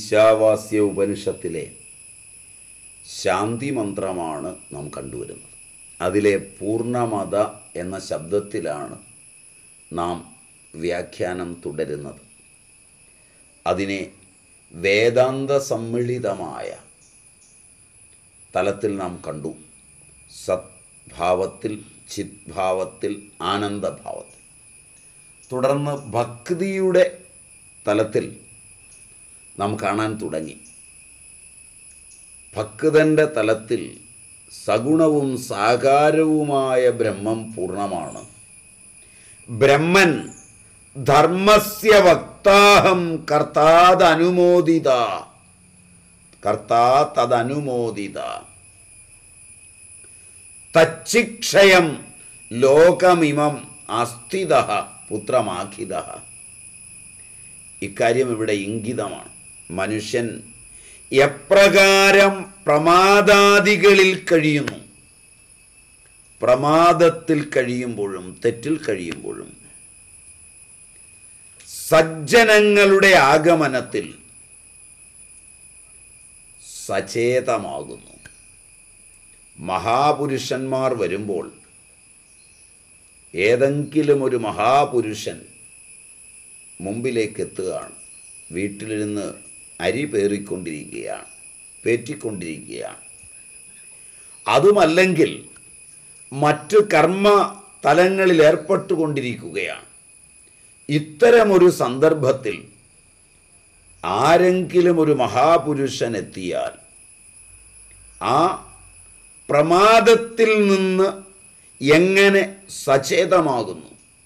ഈശാവാസ്യ ഉപനിഷത്തിലെ ശാന്തി മന്ത്രമാണ് നാം കണ്ടുവരുന്നത് അതിലെ പൂർണ്ണമത എന്ന ശബ്ദത്തിലാണ് നാം വ്യാഖ്യാനം തുടരുന്നത് അതിനെ വേദാന്ത സമ്മിളിതമായ തലത്തിൽ നാം കണ്ടു സദ്ഭാവത്തിൽ ചിത്ഭാവത്തിൽ ആനന്ദഭാവത്തിൽ തുടർന്ന് ഭക്തിയുടെ തലത്തിൽ നാം കാണാൻ തുടങ്ങി ഭക്തൻ്റെ തലത്തിൽ സഗുണവും സാകാരവുമായ ബ്രഹ്മം പൂർണ്ണമാണ് ബ്രഹ്മൻ ധർമ്മസ്യ വക്താഹം കർത്താതനുമോദിത കർത്താ തദനുമോദിത തച്ചിക്ഷയം ലോകമിമം അസ്ഥിത പുത്രമാഖിത ഇക്കാര്യം ഇവിടെ ഇംഗിതമാണ് മനുഷ്യൻ എപ്രകാരം പ്രമാദാദികളിൽ കഴിയുന്നു പ്രമാദത്തിൽ കഴിയുമ്പോഴും തെറ്റിൽ കഴിയുമ്പോഴും സജ്ജനങ്ങളുടെ ആഗമനത്തിൽ സചേതമാകുന്നു മഹാപുരുഷന്മാർ വരുമ്പോൾ ഏതെങ്കിലും ഒരു മഹാപുരുഷൻ മുമ്പിലേക്ക് എത്തുകയാണ് വീട്ടിലിരുന്ന് അരി പേറിക്കൊണ്ടിരിക്കുകയാണ് പേറ്റിക്കൊണ്ടിരിക്കുകയാണ് അതുമല്ലെങ്കിൽ മറ്റ് കർമ്മ തലങ്ങളിൽ ഏർപ്പെട്ടുകൊണ്ടിരിക്കുകയാണ് ഇത്തരമൊരു സന്ദർഭത്തിൽ ആരെങ്കിലും ഒരു മഹാപുരുഷൻ എത്തിയാൽ ആ പ്രമാദത്തിൽ നിന്ന് എങ്ങനെ സചേതമാകുന്നു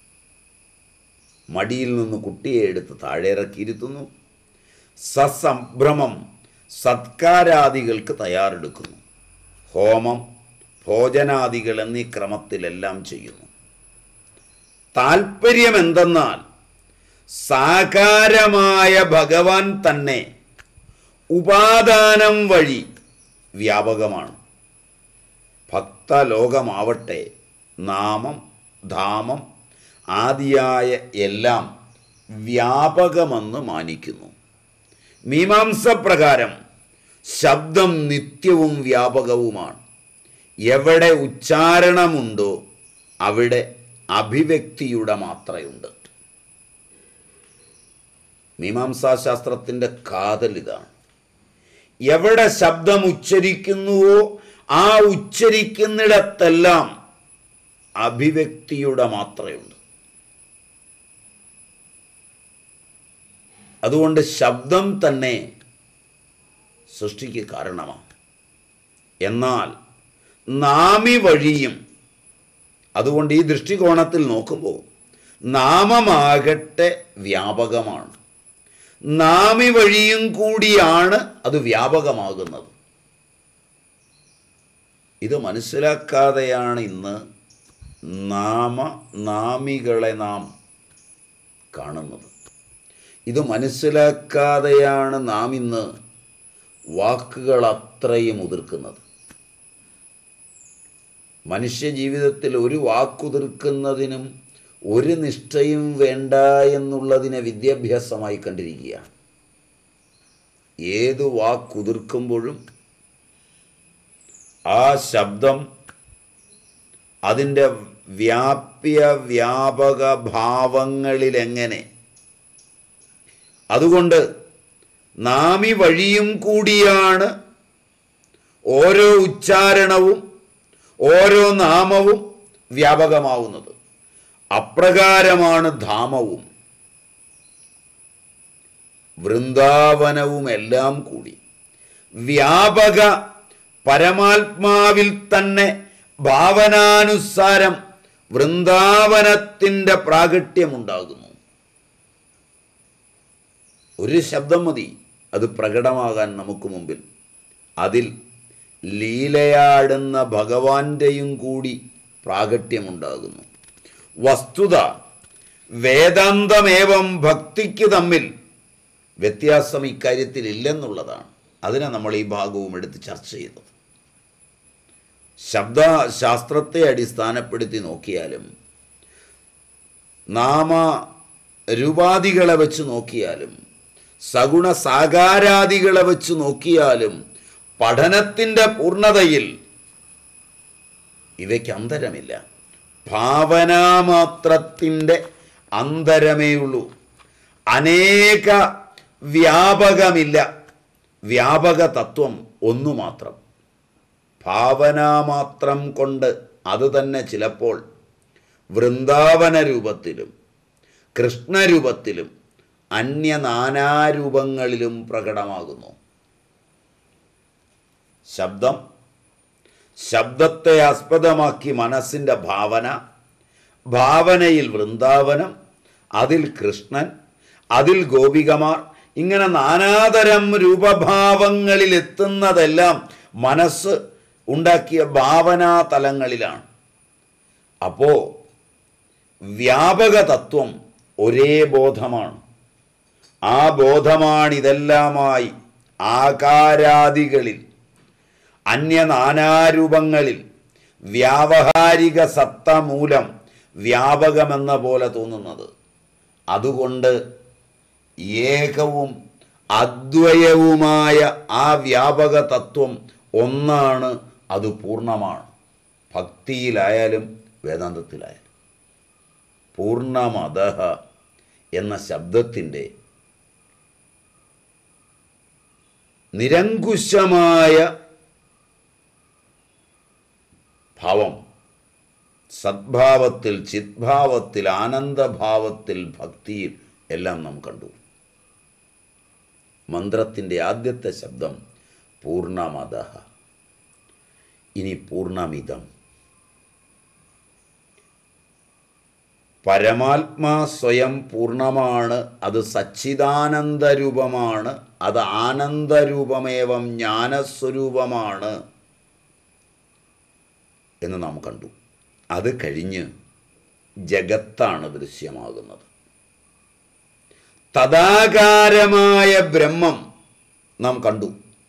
മടിയിൽ നിന്ന് കുട്ടിയെ എടുത്ത് താഴെ ഇറക്കിയിരുത്തുന്നു സസംഭ്രമം സത്കാരാദികൾക്ക് തയ്യാറെടുക്കുന്നു ഹോമം ഭോജനാദികൾ എന്നീ ക്രമത്തിലെല്ലാം ചെയ്യുന്നു താൽപ്പര്യം എന്തെന്നാൽ സാകാരമായ ഭഗവാൻ തന്നെ ഉപാദാനം വഴി വ്യാപകമാണ് ഭക്തലോകമാവട്ടെ നാമം ധാമം ആദിയായ എല്ലാം വ്യാപകമെന്ന് മാനിക്കുന്നു മീമാംസ പ്രകാരം ശബ്ദം നിത്യവും വ്യാപകവുമാണ് എവിടെ ഉച്ചാരണമുണ്ടോ അവിടെ അഭിവ്യക്തിയുടെ മാത്രയുണ്ട് മീമാംസാശാസ്ത്രത്തിൻ്റെ കാതൽ ഇതാണ് എവിടെ ശബ്ദം ഉച്ചരിക്കുന്നുവോ ആ ഉച്ചരിക്കുന്നിടത്തെല്ലാം അഭിവ്യക്തിയുടെ മാത്രയുണ്ട് അതുകൊണ്ട് ശബ്ദം തന്നെ സൃഷ്ടിക്ക് കാരണമാണ് എന്നാൽ നാമി വഴിയും അതുകൊണ്ട് ഈ ദൃഷ്ടികോണത്തിൽ നോക്കുമ്പോൾ നാമമാകട്ടെ വ്യാപകമാണ് നാമി വഴിയും കൂടിയാണ് അത് വ്യാപകമാകുന്നത് ഇത് മനസ്സിലാക്കാതെയാണ് ഇന്ന് നാമ നാമികളെ നാം കാണുന്നത് ഇത് മനസ്സിലാക്കാതെയാണ് നാം ഇന്ന് വാക്കുകൾ അത്രയും ഉതിർക്കുന്നത് മനുഷ്യജീവിതത്തിൽ ഒരു വാക്കുതിർക്കുന്നതിനും ഒരു നിഷ്ഠയും വേണ്ട എന്നുള്ളതിനെ വിദ്യാഭ്യാസമായി കണ്ടിരിക്കുകയാണ് ഏത് വാക്കുതിർക്കുമ്പോഴും ആ ശബ്ദം അതിൻ്റെ വ്യാപ്യ വ്യാപക ഭാവങ്ങളിലെങ്ങനെ അതുകൊണ്ട് നാമി വഴിയും കൂടിയാണ് ഓരോ ഉച്ചാരണവും ഓരോ നാമവും വ്യാപകമാവുന്നത് അപ്രകാരമാണ് ധാമവും വൃന്ദാവനവും എല്ലാം കൂടി വ്യാപക പരമാത്മാവിൽ തന്നെ ഭാവനാനുസാരം വൃന്ദാവനത്തിൻ്റെ പ്രാഗട്യമുണ്ടാകുന്നു ഒരു ശബ്ദം മതി അത് പ്രകടമാകാൻ നമുക്ക് മുമ്പിൽ അതിൽ ലീലയാടുന്ന ഭഗവാന്റെയും കൂടി പ്രാഗട്യമുണ്ടാകുന്നു വസ്തുത വേദാന്തമേവം ഭക്തിക്ക് തമ്മിൽ വ്യത്യാസം ഇക്കാര്യത്തിൽ ഇല്ലെന്നുള്ളതാണ് അതിനെ നമ്മൾ ഈ ഭാഗവും എടുത്ത് ചർച്ച ചെയ്തത് ശബ്ദശാസ്ത്രത്തെ അടിസ്ഥാനപ്പെടുത്തി നോക്കിയാലും നാമ രൂപാദികളെ വെച്ച് നോക്കിയാലും സഗുണ സാകാരാദികളെ വെച്ച് നോക്കിയാലും പഠനത്തിൻ്റെ പൂർണ്ണതയിൽ ഇവയ്ക്ക് അന്തരമില്ല ഭാവനാമാത്രത്തിൻ്റെ അന്തരമേ ഉള്ളൂ അനേക വ്യാപകമില്ല വ്യാപക തത്വം ഒന്നു മാത്രം ഭാവനാമാത്രം കൊണ്ട് അത് തന്നെ ചിലപ്പോൾ വൃന്ദാവന രൂപത്തിലും കൃഷ്ണരൂപത്തിലും അന്യനാനാരൂപങ്ങളിലും പ്രകടമാകുന്നു ശബ്ദം ശബ്ദത്തെ ആസ്പദമാക്കി മനസ്സിൻ്റെ ഭാവന ഭാവനയിൽ വൃന്ദാവനം അതിൽ കൃഷ്ണൻ അതിൽ ഗോപികമാർ ഇങ്ങനെ നാനാതരം രൂപഭാവങ്ങളിൽ എത്തുന്നതെല്ലാം മനസ്സ് ഉണ്ടാക്കിയ ഭാവനാ തലങ്ങളിലാണ് അപ്പോൾ വ്യാപക തത്വം ഒരേ ബോധമാണ് ആ ബോധമാണിതെല്ലാമായി ആകാരാദികളിൽ അന്യനാനാരൂപങ്ങളിൽ വ്യാവഹാരിക സത്ത മൂലം വ്യാപകമെന്ന പോലെ തോന്നുന്നത് അതുകൊണ്ട് ഏകവും അദ്വയവുമായ ആ വ്യാപക തത്വം ഒന്നാണ് അത് പൂർണ്ണമാണ് ഭക്തിയിലായാലും വേദാന്തത്തിലായാലും പൂർണ്ണമത എന്ന ശബ്ദത്തിൻ്റെ നിരങ്കുശമായ ഭാവം സദ്ഭാവത്തിൽ ചിദ്ഭാവത്തിൽ ആനന്ദഭാവത്തിൽ ഭക്തിയിൽ എല്ലാം നാം കണ്ടു മന്ത്രത്തിൻ്റെ ആദ്യത്തെ ശബ്ദം പൂർണ്ണമത ഇനി പൂർണ്ണമിതം പരമാത്മാ സ്വയം പൂർണ്ണമാണ് അത് സച്ചിദാനന്ദരൂപമാണ് അത് ആനന്ദരൂപമേവം ജ്ഞാനസ്വരൂപമാണ് എന്ന് നാം കണ്ടു അത് കഴിഞ്ഞ് ജഗത്താണ് ദൃശ്യമാകുന്നത് തഥാകാരമായ ബ്രഹ്മം നാം കണ്ടു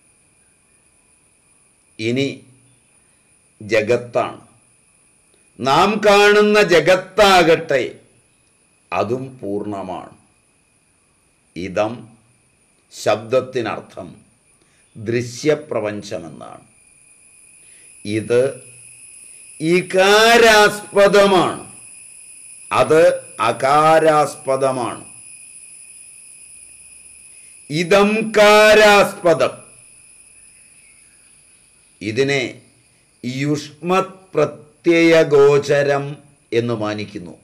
ഇനി ജഗത്താണ് നാം കാണുന്ന ജഗത്താകട്ടെ അതും പൂർണ്ണമാണ് ഇതം ശബ്ദത്തിനർത്ഥം ദൃശ്യപ്രപഞ്ചമെന്നാണ് ഇത് ഇകാരാസ്പദമാണ് അത് അകാരാസ്പദമാണ് ഇതം കാരാസ്പദം ഇതിനെ യുഷ്മത് പ്രത്യയഗോചരം എന്ന് മാനിക്കുന്നു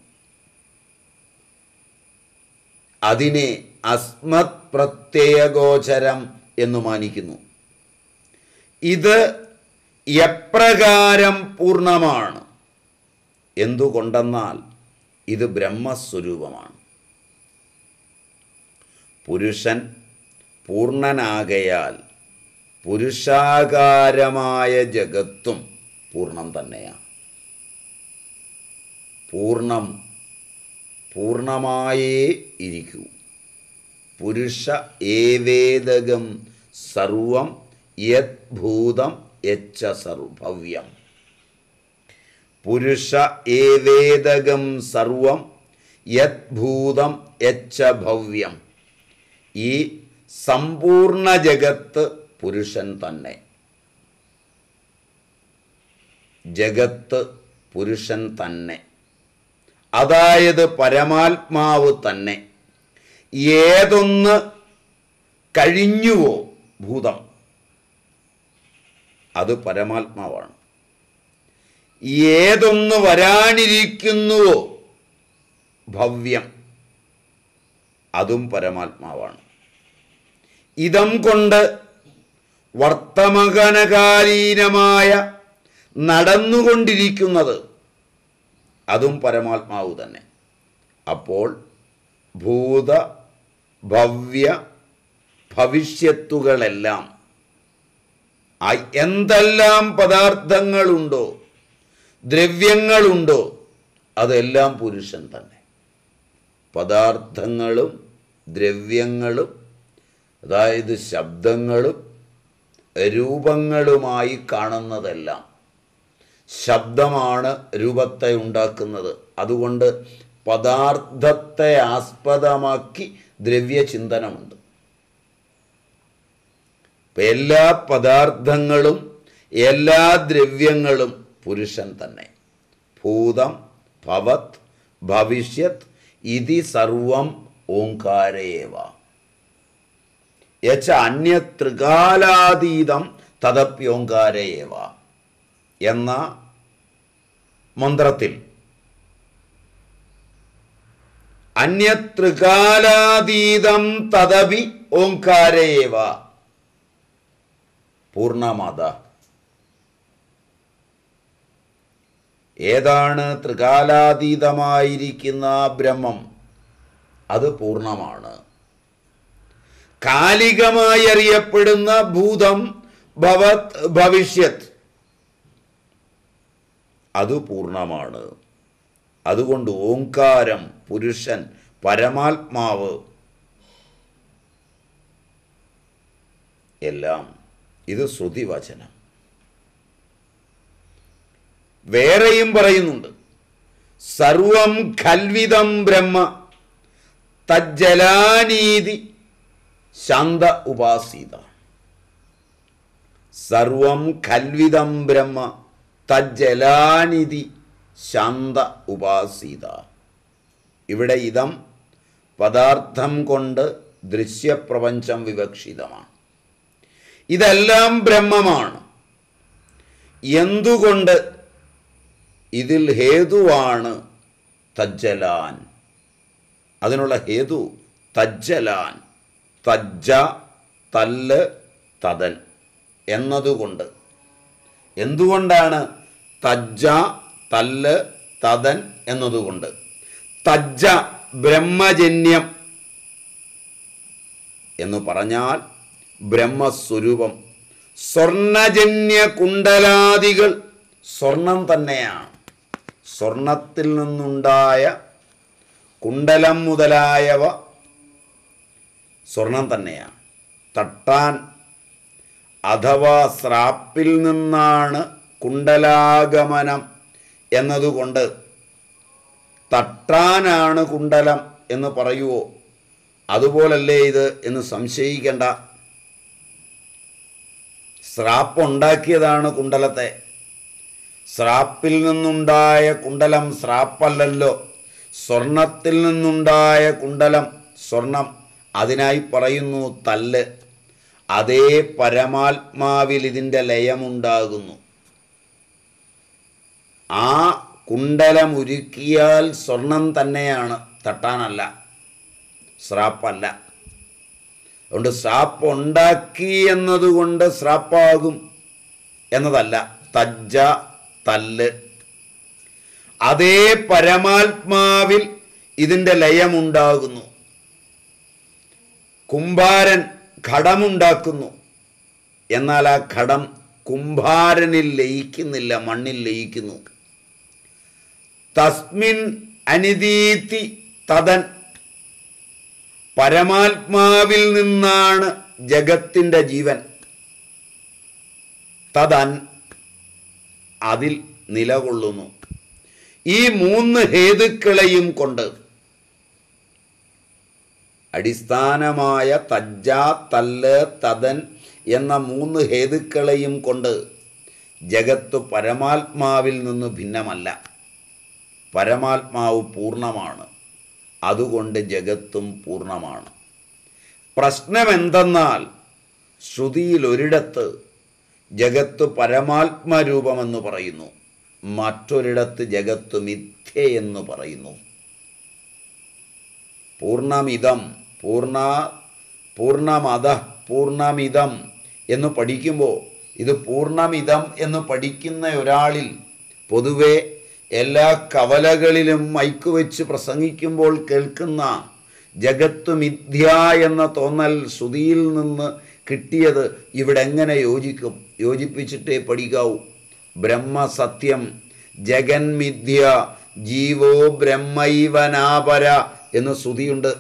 അതിനെ അസ്മത് പ്രത്യയഗോചരം എന്ന് മാനിക്കുന്നു ഇത് എപ്രകാരം പൂർണ്ണമാണ് എന്തുകൊണ്ടെന്നാൽ ഇത് ബ്രഹ്മസ്വരൂപമാണ് പുരുഷൻ പൂർണ്ണനാകയാൽ പുരുഷാകാരമായ ജഗത്തും പൂർണ്ണം തന്നെയാണ് പൂർണ്ണം പൂർണ്ണമായേ ഇരിക്കൂ പുരുഷ ഏവേദകം സർവം യത് ഭൂതം യച്ച സർവഭവ്യം പുരുഷ ഏവേദകം സർവം യത് ഭൂതം യച്ച ഭവ്യം ഈ സമ്പൂർണ്ണ ജഗത്ത് പുരുഷൻ തന്നെ ജഗത്ത് പുരുഷൻ തന്നെ അതായത് പരമാത്മാവ് തന്നെ ഏതൊന്ന് കഴിഞ്ഞുവോ ഭൂതം അത് പരമാത്മാവാണ് ഏതൊന്ന് വരാനിരിക്കുന്നുവോ ഭവ്യം അതും പരമാത്മാവാണ് ഇതം കൊണ്ട് വർത്തമകനകാലീനമായ നടന്നുകൊണ്ടിരിക്കുന്നത് അതും പരമാത്മാവ് തന്നെ അപ്പോൾ ഭൂത ഭവ്യ ഭവിഷ്യത്തുകളെല്ലാം ആ എന്തെല്ലാം പദാർത്ഥങ്ങളുണ്ടോ ദ്രവ്യങ്ങളുണ്ടോ അതെല്ലാം പുരുഷൻ തന്നെ പദാർത്ഥങ്ങളും ദ്രവ്യങ്ങളും അതായത് ശബ്ദങ്ങളും രൂപങ്ങളുമായി കാണുന്നതെല്ലാം ശബ്ദമാണ് രൂപത്തെ ഉണ്ടാക്കുന്നത് അതുകൊണ്ട് പദാർത്ഥത്തെ ആസ്പദമാക്കി ദ്രവ്യചിന്തനമുണ്ട് ഇപ്പം എല്ലാ പദാർത്ഥങ്ങളും എല്ലാ ദ്രവ്യങ്ങളും പുരുഷൻ തന്നെ ഭൂതം ഭവത് ഭവിഷ്യത് ഇതി സർവം ഓങ്കാരേവ യച്ച അന്യത്രികാലാതീതം തദപ്യോങ്കാരേവ എന്ന മന്ത്രത്തിൽ അന്യത്രികാലാതീതം തദപി ഓങ്കാരേവ പൂർണ്ണമത ഏതാണ് ത്രികാലാതീതമായിരിക്കുന്ന ബ്രഹ്മം അത് പൂർണ്ണമാണ് കാലികമായി അറിയപ്പെടുന്ന ഭൂതം ഭവത് ഭവിഷ്യത് അത് പൂർണ്ണമാണ് അതുകൊണ്ട് ഓങ്കാരം പുരുഷൻ പരമാത്മാവ് എല്ലാം ഇത് ശ്രുതിവചനം വേറെയും പറയുന്നുണ്ട് സർവം ഖൽവിതം ബ്രഹ്മ തജ്ജലാനീതി ശാന്ത ഉപാസീത സർവം ഖൽവിതം ബ്രഹ്മ തജ്ജലാനിധി ശാന്ത ഉപാസീത ഇവിടെ ഇതം പദാർത്ഥം കൊണ്ട് ദൃശ്യപ്രപഞ്ചം വിവക്ഷിതമാണ് ഇതെല്ലാം ബ്രഹ്മമാണ് എന്തുകൊണ്ട് ഇതിൽ ഹേതുവാണ് തജ്ജലാൻ അതിനുള്ള ഹേതു തജ്ജലാൻ തജ്ജ തല്ല് തതൻ എന്നതുകൊണ്ട് എന്തുകൊണ്ടാണ് തജ്ജ തല്ല് തതൻ എന്നതുകൊണ്ട് തജ്ജ ബ്രഹ്മജന്യം എന്ന് പറഞ്ഞാൽ ബ്രഹ്മസ്വരൂപം സ്വർണജന്യ കുണ്ടലാദികൾ സ്വർണം തന്നെയാണ് സ്വർണത്തിൽ നിന്നുണ്ടായ കുണ്ടലം മുതലായവ സ്വർണം തന്നെയാണ് തട്ടാൻ അഥവാ സ്രാപ്പിൽ നിന്നാണ് കുണ്ടലാഗമനം എന്നതുകൊണ്ട് തട്ടാനാണ് കുണ്ടലം എന്ന് പറയുവോ അതുപോലല്ലേ ഇത് എന്ന് സംശയിക്കേണ്ട സ്രാപ്പ് ഉണ്ടാക്കിയതാണ് കുണ്ടലത്തെ സ്രാപ്പിൽ നിന്നുണ്ടായ കുണ്ടലം സ്രാപ്പല്ലല്ലോ സ്വർണത്തിൽ നിന്നുണ്ടായ കുണ്ടലം സ്വർണം അതിനായി പറയുന്നു തല്ല് അതേ പരമാത്മാവിൽ ഇതിൻ്റെ ലയമുണ്ടാകുന്നു ആ കുണ്ടലമുരുക്കിയാൽ സ്വർണം തന്നെയാണ് തട്ടാനല്ല സ്രാപ്പല്ല അതുകൊണ്ട് സ്രാപ്പ് ഉണ്ടാക്കി എന്നതുകൊണ്ട് സ്രാപ്പാകും എന്നതല്ല തജ്ജ തല്ല് അതേ പരമാത്മാവിൽ ഇതിൻ്റെ ലയമുണ്ടാകുന്നു കുംഭാരൻ ഘടമുണ്ടാക്കുന്നു എന്നാൽ ആ ഘടം കുംഭാരനിൽ ലയിക്കുന്നില്ല മണ്ണിൽ ലയിക്കുന്നു തസ്മിൻ അനിതീതി തതൻ പരമാത്മാവിൽ നിന്നാണ് ജഗത്തിൻ്റെ ജീവൻ തതൻ അതിൽ നിലകൊള്ളുന്നു ഈ മൂന്ന് ഹേതുക്കളെയും കൊണ്ട് അടിസ്ഥാനമായ തജ്ജ തല്ല് തതൻ എന്ന മൂന്ന് ഹേതുക്കളെയും കൊണ്ട് ജഗത്ത് പരമാത്മാവിൽ നിന്ന് ഭിന്നമല്ല പരമാത്മാവ് പൂർണ്ണമാണ് അതുകൊണ്ട് ജഗത്തും പൂർണ്ണമാണ് പ്രശ്നം എന്തെന്നാൽ ശ്രുതിയിൽ ഒരിടത്ത് ജഗത്ത് പരമാത്മരൂപമെന്ന് പറയുന്നു മറ്റൊരിടത്ത് ജഗത്ത് മിഥ്യയെന്ന് പറയുന്നു പൂർണ്ണമിതം പൂർണ്ണ പൂർണ്ണമത പൂർണ്ണമിതം എന്ന് പഠിക്കുമ്പോൾ ഇത് പൂർണ്ണമിതം എന്ന് പഠിക്കുന്ന ഒരാളിൽ പൊതുവെ എല്ലാ കവലകളിലും മൈക്കുവെച്ച് പ്രസംഗിക്കുമ്പോൾ കേൾക്കുന്ന ജഗത്ത് മിഥ്യ എന്ന തോന്നൽ ശ്രുതിയിൽ നിന്ന് കിട്ടിയത് ഇവിടെ എങ്ങനെ യോജിക്കും യോജിപ്പിച്ചിട്ടേ പഠിക്കാവൂ ബ്രഹ്മസത്യം ജഗന്മിഥ്യ ജീവോ ബ്രഹ്മൈവനാപര എന്ന് ശ്രുതിയുണ്ട്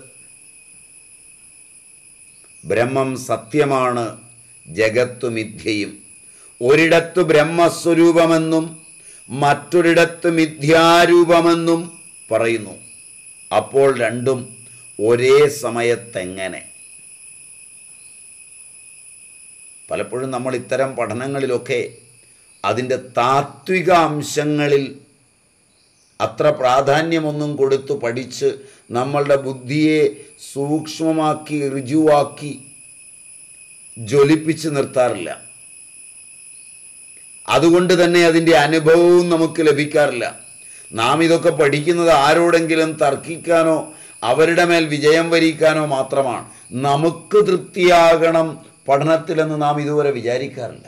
ബ്രഹ്മം സത്യമാണ് ജഗത്തു മിഥ്യയും ഒരിടത്ത് ബ്രഹ്മസ്വരൂപമെന്നും മറ്റൊരിടത്ത് മിഥ്യാരൂപമെന്നും പറയുന്നു അപ്പോൾ രണ്ടും ഒരേ സമയത്തെങ്ങനെ പലപ്പോഴും നമ്മൾ ഇത്തരം പഠനങ്ങളിലൊക്കെ അതിൻ്റെ താത്വിക അംശങ്ങളിൽ അത്ര പ്രാധാന്യമൊന്നും കൊടുത്ത് പഠിച്ച് നമ്മളുടെ ബുദ്ധിയെ സൂക്ഷ്മമാക്കി ഋജുവാക്കി ജ്വലിപ്പിച്ച് നിർത്താറില്ല അതുകൊണ്ട് തന്നെ അതിൻ്റെ അനുഭവവും നമുക്ക് ലഭിക്കാറില്ല നാം ഇതൊക്കെ പഠിക്കുന്നത് ആരോടെങ്കിലും തർക്കിക്കാനോ അവരുടെ മേൽ വിജയം വരിക്കാനോ മാത്രമാണ് നമുക്ക് തൃപ്തിയാകണം പഠനത്തിലെന്ന് നാം ഇതുവരെ വിചാരിക്കാറില്ല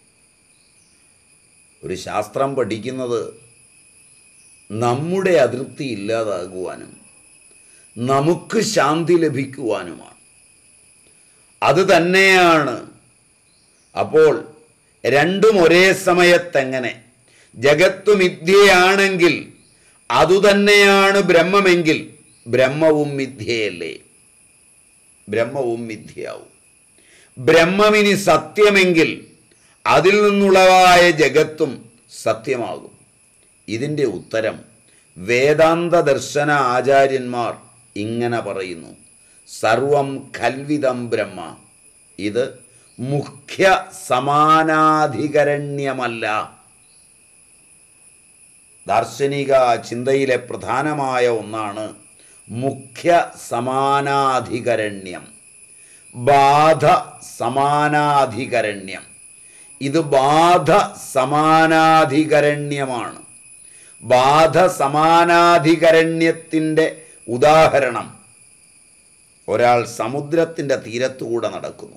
ഒരു ശാസ്ത്രം പഠിക്കുന്നത് നമ്മുടെ അതൃപ്തി ഇല്ലാതാകുവാനും നമുക്ക് ശാന്തി ലഭിക്കുവാനുമാണ് അത് തന്നെയാണ് അപ്പോൾ രണ്ടും ഒരേ സമയത്തെങ്ങനെ ജഗത്ത് മിഥ്യയാണെങ്കിൽ അതുതന്നെയാണ് ബ്രഹ്മമെങ്കിൽ ബ്രഹ്മവും മിഥ്യയല്ലേ ബ്രഹ്മവും മിഥ്യയാവും ബ്രഹ്മമിനി സത്യമെങ്കിൽ അതിൽ നിന്നുള്ളതായ ജഗത്തും സത്യമാകും ഇതിൻ്റെ ഉത്തരം വേദാന്ത ദർശന ആചാര്യന്മാർ ഇങ്ങനെ പറയുന്നു സർവം കൽവിതം ബ്രഹ്മ ഇത് മുഖ്യ സമാനാധികരണ്യമല്ല ദാർശനിക ചിന്തയിലെ പ്രധാനമായ ഒന്നാണ് മുഖ്യ സമാനാധികരണ്യം ബാധ സമാനാധികരണ്യം ഇത് ബാധ സമാനാധികരണ്യമാണ് ബാധ സമാനാധികരണ്യത്തിൻ്റെ ഉദാഹരണം ഒരാൾ സമുദ്രത്തിൻ്റെ തീരത്തുകൂടെ നടക്കുന്നു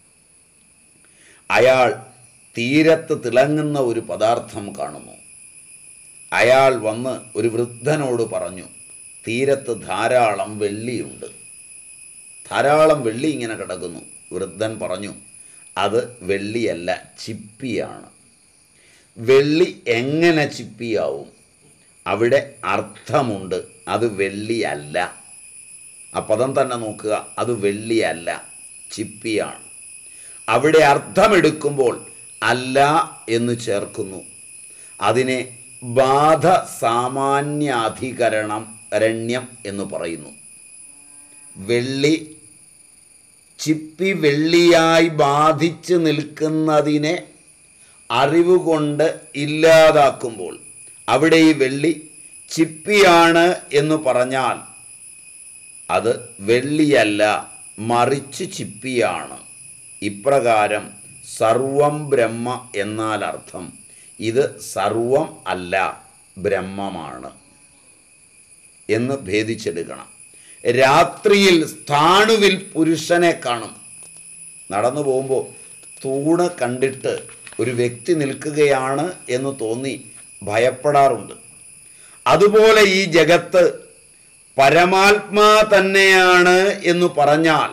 അയാൾ തീരത്ത് തിളങ്ങുന്ന ഒരു പദാർത്ഥം കാണുന്നു അയാൾ വന്ന് ഒരു വൃദ്ധനോട് പറഞ്ഞു തീരത്ത് ധാരാളം വെള്ളിയുണ്ട് ധാരാളം വെള്ളി ഇങ്ങനെ കിടക്കുന്നു വൃദ്ധൻ പറഞ്ഞു അത് വെള്ളിയല്ല ചിപ്പിയാണ് വെള്ളി എങ്ങനെ ചിപ്പിയാവും അവിടെ അർത്ഥമുണ്ട് അത് വെള്ളിയല്ല ആ പദം തന്നെ നോക്കുക അത് വെള്ളിയല്ല ചിപ്പിയാണ് അവിടെ അർത്ഥമെടുക്കുമ്പോൾ അല്ല എന്ന് ചേർക്കുന്നു അതിനെ ബാധ സാമാന്യാധികരണം രണ്യം എന്ന് പറയുന്നു വെള്ളി ചിപ്പി വെള്ളിയായി ബാധിച്ച് നിൽക്കുന്നതിനെ അറിവ് കൊണ്ട് ഇല്ലാതാക്കുമ്പോൾ അവിടെ ഈ വെള്ളി ചിപ്പിയാണ് എന്ന് പറഞ്ഞാൽ അത് വെള്ളിയല്ല മറിച്ച് ചിപ്പിയാണ് ഇപ്രകാരം സർവം ബ്രഹ്മ എന്നാൽ അർത്ഥം ഇത് സർവം അല്ല ബ്രഹ്മമാണ് എന്ന് ഭേദിച്ചെടുക്കണം രാത്രിയിൽ സ്ഥാണുവിൽ പുരുഷനെ കാണും നടന്നു പോകുമ്പോൾ തൂണ് കണ്ടിട്ട് ഒരു വ്യക്തി നിൽക്കുകയാണ് എന്ന് തോന്നി ഭയപ്പെടാറുണ്ട് അതുപോലെ ഈ ജഗത്ത് പരമാത്മാ തന്നെയാണ് എന്ന് പറഞ്ഞാൽ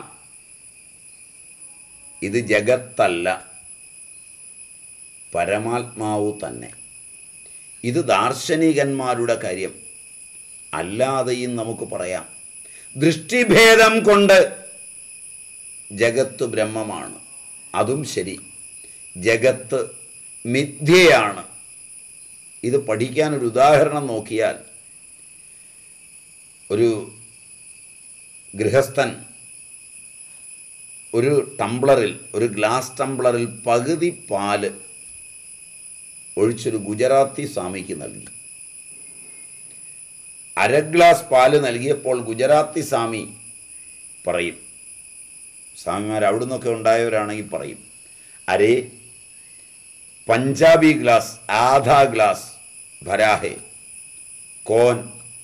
ഇത് ജഗത്തല്ല പരമാത്മാവ് തന്നെ ഇത് ദാർശനികന്മാരുടെ കാര്യം അല്ലാതെയും നമുക്ക് പറയാം ദൃഷ്ടിഭേദം കൊണ്ട് ജഗത്ത് ബ്രഹ്മമാണ് അതും ശരി ജഗത്ത് മിഥ്യയാണ് ഇത് പഠിക്കാൻ ഒരു ഉദാഹരണം നോക്കിയാൽ ഒരു ഗൃഹസ്ഥൻ ഒരു ടംബ്ലറിൽ ഒരു ഗ്ലാസ് ടംബ്ലറിൽ പകുതി പാല് ഒഴിച്ചൊരു ഗുജറാത്തി സ്വാമിക്ക് നൽകി അര ഗ്ലാസ് പാല് നൽകിയപ്പോൾ ഗുജറാത്തി സ്വാമി പറയും സ്വാമിമാർ അവിടെ നിന്നൊക്കെ ഉണ്ടായവരാണെങ്കിൽ പറയും അരേ പഞ്ചാബി ഗ്ലാസ് ആധാ ഗ്ലാസ് ഭരാഹെ കോൻ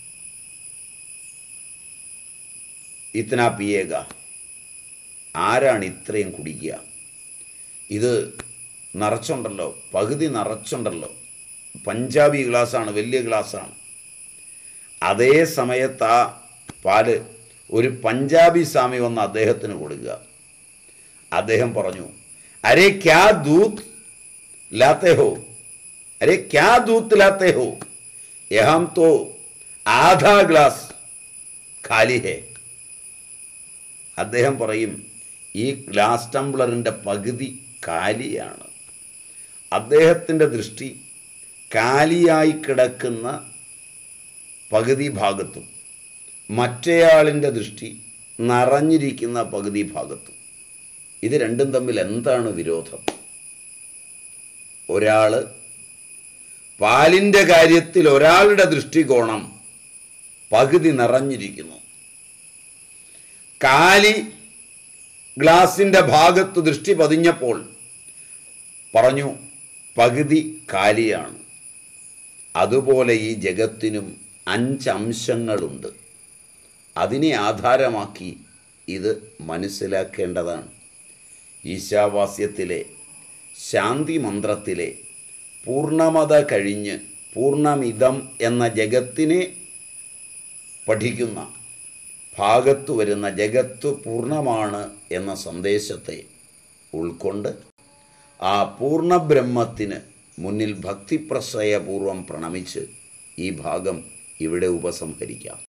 ഇത്തന പിയേക ആരാണ് ഇത്രയും കുടിക്കുക ഇത് നിറച്ചുണ്ടല്ലോ പകുതി നിറച്ചുണ്ടല്ലോ പഞ്ചാബി ഗ്ലാസ്സാണ് വലിയ ഗ്ലാസ്സാണ് അതേ സമയത്ത് ആ പാല് ഒരു പഞ്ചാബി സ്വാമി വന്ന് അദ്ദേഹത്തിന് കൊടുക്കുക അദ്ദേഹം പറഞ്ഞു അരേ ക്യാ ദൂത് लाते हो अरे क्या दूध लाते हो यह तो ആധാ ഗ്ലാസ് ഖാലി ഹേ അദ്ദേഹം പറയും ഈ ഗ്ലാസ് ടംബ്ലറിൻ്റെ പകുതി കാലിയാണ് അദ്ദേഹത്തിൻ്റെ ദൃഷ്ടി കാലിയായി കിടക്കുന്ന പകുതി ഭാഗത്തും മറ്റേയാളിൻ്റെ ദൃഷ്ടി നിറഞ്ഞിരിക്കുന്ന പകുതി ഭാഗത്തും ഇത് രണ്ടും തമ്മിൽ എന്താണ് വിരോധം ഒരാൾ പാലിൻ്റെ കാര്യത്തിൽ ഒരാളുടെ ദൃഷ്ടികോണം പകുതി നിറഞ്ഞിരിക്കുന്നു കാലി ഗ്ലാസിൻ്റെ ഭാഗത്ത് ദൃഷ്ടി പതിഞ്ഞപ്പോൾ പറഞ്ഞു പകുതി കാലിയാണ് അതുപോലെ ഈ ജഗത്തിനും അഞ്ചംശങ്ങളുണ്ട് അതിനെ ആധാരമാക്കി ഇത് മനസ്സിലാക്കേണ്ടതാണ് ഈശാവാസ്യത്തിലെ ശാന്തി മന്ത്രത്തിലെ പൂർണ്ണമത കഴിഞ്ഞ് പൂർണ്ണമിതം എന്ന ജഗത്തിനെ പഠിക്കുന്ന ഭാഗത്തു വരുന്ന ജഗത്ത് പൂർണ്ണമാണ് എന്ന സന്ദേശത്തെ ഉൾക്കൊണ്ട് ആ പൂർണ്ണബ്രഹ്മത്തിന് മുന്നിൽ ഭക്തിപ്രശ്രയപൂർവം പ്രണമിച്ച് ഈ ഭാഗം ഇവിടെ ഉപസംഹരിക്കാം